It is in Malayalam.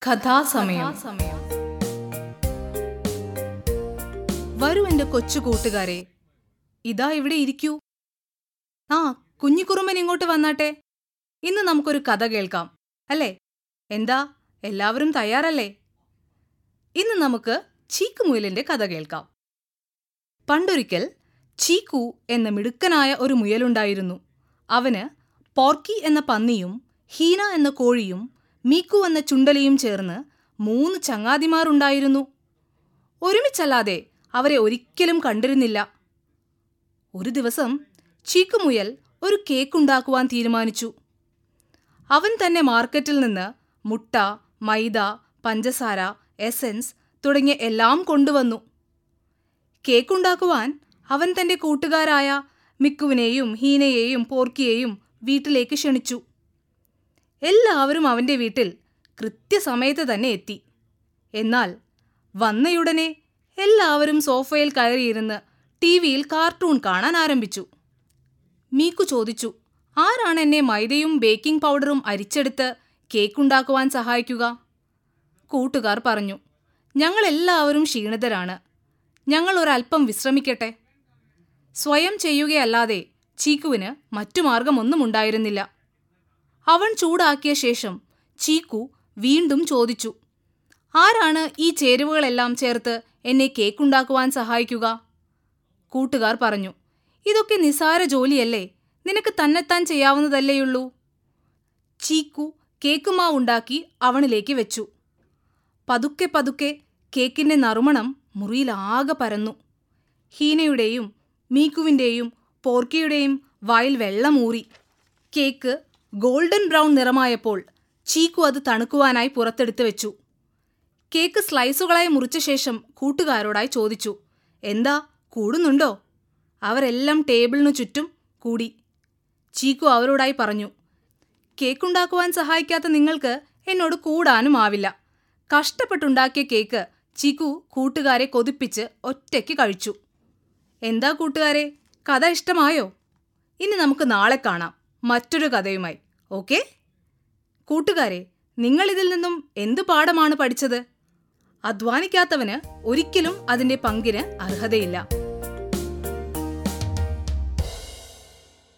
കഥാസമയം വരൂ എന്റെ കൊച്ചു കൂട്ടുകാരെ ഇതാ ഇവിടെ ഇരിക്കൂ ആ കുഞ്ഞിക്കുറുമ്പൻ ഇങ്ങോട്ട് വന്നാട്ടെ ഇന്ന് നമുക്കൊരു കഥ കേൾക്കാം അല്ലേ എന്താ എല്ലാവരും തയ്യാറല്ലേ ഇന്ന് നമുക്ക് ചീക്കുമുയലിന്റെ കഥ കേൾക്കാം പണ്ടൊരിക്കൽ ചീക്കു എന്ന മിടുക്കനായ ഒരു മുയലുണ്ടായിരുന്നു അവന് പോർക്കി എന്ന പന്നിയും ഹീന എന്ന കോഴിയും മീക്കു എന്ന ചുണ്ടലിയും ചേർന്ന് മൂന്ന് ചങ്ങാതിമാരുണ്ടായിരുന്നു ഒരുമിച്ചല്ലാതെ അവരെ ഒരിക്കലും കണ്ടിരുന്നില്ല ഒരു ദിവസം ചീക്കുമുയൽ ഒരു കേക്കുണ്ടാക്കുവാൻ തീരുമാനിച്ചു അവൻ തന്നെ മാർക്കറ്റിൽ നിന്ന് മുട്ട മൈദ പഞ്ചസാര എസൻസ് തുടങ്ങിയ എല്ലാം കൊണ്ടുവന്നു കേക്കുണ്ടാക്കുവാൻ അവൻ തന്റെ കൂട്ടുകാരായ മിക്കുവിനെയും ഹീനയെയും പോർക്കിയെയും വീട്ടിലേക്ക് ക്ഷണിച്ചു എല്ലാവരും അവന്റെ വീട്ടിൽ കൃത്യസമയത്ത് തന്നെ എത്തി എന്നാൽ വന്നയുടനെ എല്ലാവരും സോഫയിൽ കയറിയിരുന്ന് ടി വിയിൽ കാർട്ടൂൺ കാണാൻ ആരംഭിച്ചു മീക്കു ചോദിച്ചു ആരാണ് എന്നെ മൈദയും ബേക്കിംഗ് പൗഡറും അരിച്ചെടുത്ത് കേക്കുണ്ടാക്കുവാൻ സഹായിക്കുക കൂട്ടുകാർ പറഞ്ഞു ഞങ്ങളെല്ലാവരും ക്ഷീണിതരാണ് ഞങ്ങൾ ഒരല്പം വിശ്രമിക്കട്ടെ സ്വയം ചെയ്യുകയല്ലാതെ ചീക്കുവിന് മറ്റു മാർഗമൊന്നും ഉണ്ടായിരുന്നില്ല അവൻ ചൂടാക്കിയ ശേഷം ചീക്കു വീണ്ടും ചോദിച്ചു ആരാണ് ഈ ചേരുവകളെല്ലാം ചേർത്ത് എന്നെ കേക്കുണ്ടാക്കുവാൻ സഹായിക്കുക കൂട്ടുകാർ പറഞ്ഞു ഇതൊക്കെ നിസാര ജോലിയല്ലേ നിനക്ക് തന്നെത്താൻ ചെയ്യാവുന്നതല്ലേയുള്ളൂ ചീക്കു കേക്കുമാവുണ്ടാക്കി അവണിലേക്ക് വെച്ചു പതുക്കെ പതുക്കെ കേക്കിന്റെ നറുമണം മുറിയിലാകെ പരന്നു ഹീനയുടെയും മീക്കുവിൻ്റെയും പോർക്കിയുടെയും വായിൽ വെള്ളമൂറി കേക്ക് ഗോൾഡൻ ബ്രൗൺ നിറമായപ്പോൾ ചീക്കു അത് തണുക്കുവാനായി പുറത്തെടുത്ത് വെച്ചു കേക്ക് സ്ലൈസുകളായി മുറിച്ച ശേഷം കൂട്ടുകാരോടായി ചോദിച്ചു എന്താ കൂടുന്നുണ്ടോ അവരെല്ലാം ടേബിളിനു ചുറ്റും കൂടി ചീക്കു അവരോടായി പറഞ്ഞു കേക്കുണ്ടാക്കുവാൻ സഹായിക്കാത്ത നിങ്ങൾക്ക് എന്നോട് കൂടാനും ആവില്ല കഷ്ടപ്പെട്ടുണ്ടാക്കിയ കേക്ക് ചീക്കു കൂട്ടുകാരെ കൊതിപ്പിച്ച് ഒറ്റയ്ക്ക് കഴിച്ചു എന്താ കൂട്ടുകാരെ കഥ ഇഷ്ടമായോ ഇനി നമുക്ക് നാളെ കാണാം മറ്റൊരു കഥയുമായി ഓക്കെ കൂട്ടുകാരെ നിങ്ങൾ ഇതിൽ നിന്നും എന്ത് പാഠമാണ് പഠിച്ചത് അധ്വാനിക്കാത്തവന് ഒരിക്കലും അതിന്റെ പങ്കിന് അർഹതയില്ല